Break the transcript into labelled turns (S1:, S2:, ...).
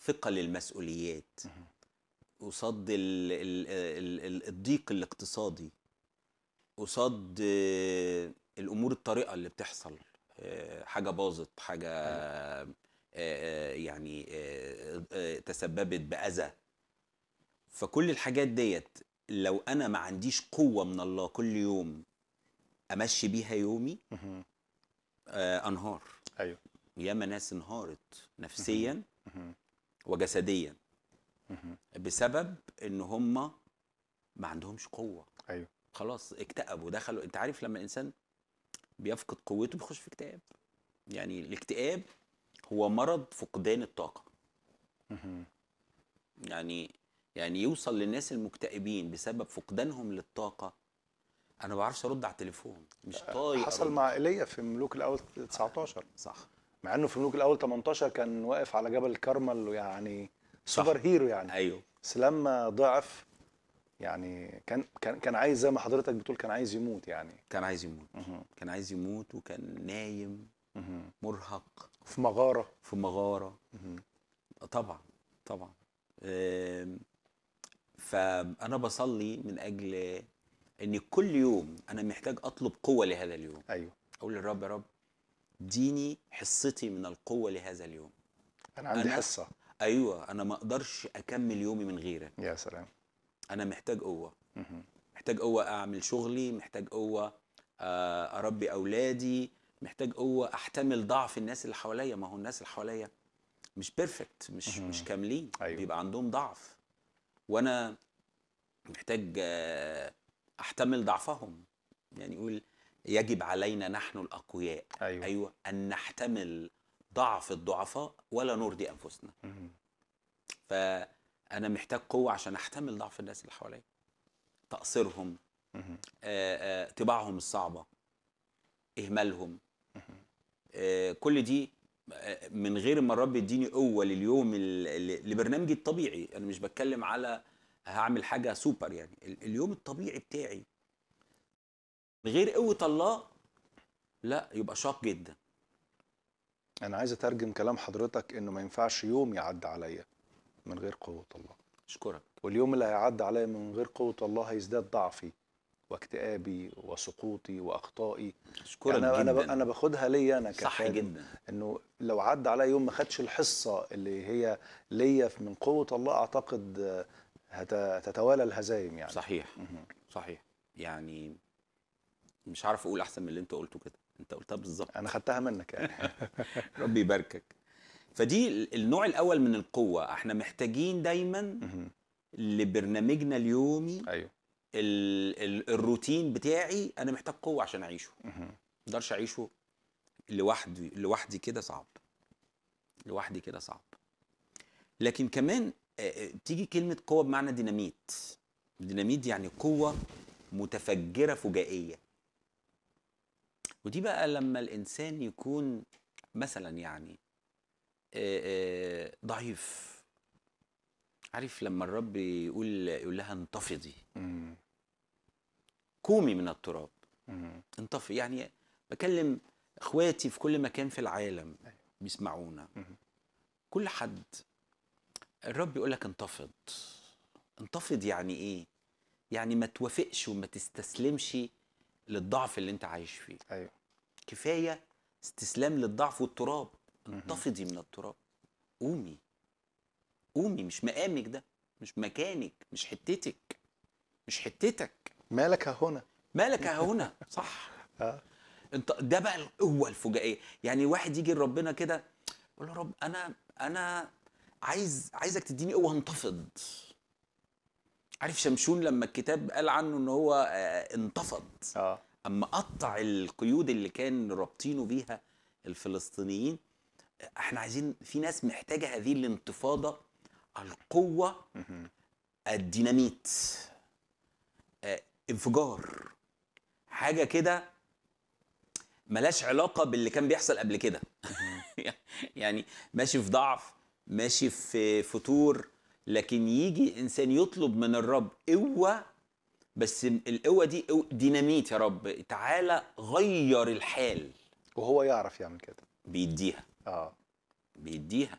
S1: ثقل المسؤوليات قصاد ال- ال- ال- ال- الضيق الاقتصادي قصاد آه، الامور الطارئه اللي بتحصل آه، حاجه باظت حاجه آه، آه، يعني آه، آه، تسببت باذى فكل الحاجات ديت لو انا ما عنديش قوه من الله كل يوم امشي بيها يومي
S2: مهم.
S1: آه، انهار
S2: ايوه
S1: ياما ناس انهارت نفسيا
S2: مهم.
S1: وجسديا
S2: مهم.
S1: بسبب ان هم ما عندهمش قوه
S2: ايوه
S1: خلاص اكتئبوا دخلوا انت عارف لما الانسان بيفقد قوته بيخش في اكتئاب يعني الاكتئاب هو مرض فقدان الطاقه
S2: مهم.
S1: يعني يعني يوصل للناس المكتئبين بسبب فقدانهم للطاقه انا ما بعرفش ارد على التليفون مش طايق
S2: حصل
S1: أرد.
S2: مع ايليا في ملوك الاول 19
S1: صح
S2: مع انه في ملوك الاول 18 كان واقف على جبل الكرمل ويعني سوبر هيرو يعني
S1: ايوه
S2: بس لما ضعف يعني كان كان كان عايز زي ما حضرتك بتقول كان عايز يموت يعني
S1: كان عايز يموت
S2: مهم.
S1: كان عايز يموت وكان نايم
S2: مهم.
S1: مرهق
S2: في مغاره
S1: في مغاره
S2: مهم.
S1: طبعا طبعا آم، فانا بصلي من اجل ان كل يوم انا محتاج اطلب قوه لهذا اليوم
S2: ايوه
S1: اقول للرب يا رب اديني حصتي من القوه لهذا اليوم
S2: انا عندي
S1: أنا-
S2: حصه
S1: ايوه انا ما اقدرش اكمل يومي من غيرك
S2: يا سلام
S1: انا محتاج قوه
S2: مهم.
S1: محتاج قوه اعمل شغلي محتاج قوه آه، اربي اولادي محتاج قوه احتمل ضعف الناس اللي حواليا ما هو الناس اللي حواليا مش بيرفكت مش
S2: مهم.
S1: مش كاملين
S2: أيوة.
S1: بيبقى عندهم ضعف وانا محتاج آه، احتمل ضعفهم يعني يقول يجب علينا نحن الاقوياء
S2: ايوه
S1: ايوه ان نحتمل ضعف الضعفاء ولا نرضي انفسنا
S2: مهم.
S1: فانا محتاج قوه عشان احتمل ضعف الناس اللي حواليا تقصيرهم
S2: مهم.
S1: آه، آه، طباعهم الصعبه اهمالهم
S2: مهم.
S1: آه، كل دي آه، من غير ما الرب يديني قوه لليوم ال- ال- لبرنامجي الطبيعي انا مش بتكلم على هعمل حاجه سوبر يعني ال- اليوم الطبيعي بتاعي من غير قوه الله لا يبقى شاق جدا
S2: انا عايز اترجم كلام حضرتك انه ما ينفعش يوم يعدي عليا من غير قوه الله
S1: اشكرك
S2: واليوم اللي هيعدي عليا من غير قوه الله هيزداد ضعفي واكتئابي وسقوطي واخطائي
S1: اشكرك
S2: انا
S1: جدا
S2: انا ب- انا باخدها ليا انا
S1: صح
S2: كخادم
S1: جدا
S2: انه لو عدى عليا يوم ما خدش الحصه اللي هي ليا من قوه الله اعتقد آه، هت- هتتوالى الهزايم يعني
S1: صحيح
S2: مهم.
S1: صحيح يعني مش عارف اقول احسن من اللي انت قلته كده انت قلتها بالظبط
S2: انا خدتها منك يعني
S1: ربي يباركك فدي ال- النوع الاول من القوه احنا محتاجين دايما
S2: مهم.
S1: لبرنامجنا اليومي
S2: ايوه
S1: ال ال الروتين بتاعي انا محتاج قوه عشان اعيشه
S2: مهم.
S1: ما اقدرش اعيشه لوحدي لوحدي كده صعب لوحدي كده صعب لكن كمان آه، آه، تيجي كلمه قوه بمعنى ديناميت ديناميت يعني قوه متفجره فجائيه ودي بقى لما الانسان يكون مثلا يعني آه، آه، ضعيف عارف لما الرب يقول يقول لها انتفضي
S2: مهم.
S1: قومي من التراب
S2: مهم.
S1: انطفي يعني بكلم اخواتي في كل مكان في العالم
S2: أيوة.
S1: بيسمعونا
S2: مهم.
S1: كل حد الرب يقول لك انتفض انتفض يعني ايه يعني ما توافقش وما تستسلمش للضعف اللي انت عايش فيه
S2: ايوه
S1: كفايه استسلام للضعف والتراب
S2: مهم.
S1: انتفضي من التراب قومي قومي مش مقامك ده مش مكانك مش حتتك مش حتتك
S2: مالك ها هنا
S1: مالك ها هنا صح
S2: اه
S1: انت ده بقى القوه الفجائيه يعني واحد يجي لربنا كده يقول له رب انا انا عايز عايزك تديني قوه انتفض عارف شمشون لما الكتاب قال عنه ان هو آه، انتفض
S2: اه
S1: اما قطع القيود اللي كان رابطينه بيها الفلسطينيين احنا عايزين في ناس محتاجه هذه الانتفاضه القوه
S2: مهم.
S1: الديناميت آه، انفجار حاجه كده ملاش علاقه باللي كان بيحصل قبل كده يعني ماشي في ضعف ماشي في فتور لكن يجي انسان يطلب من الرب قوه بس القوه دي قوة ديناميت يا رب تعالى غير الحال
S2: وهو يعرف يعمل كده
S1: بيديها
S2: اه
S1: بيديها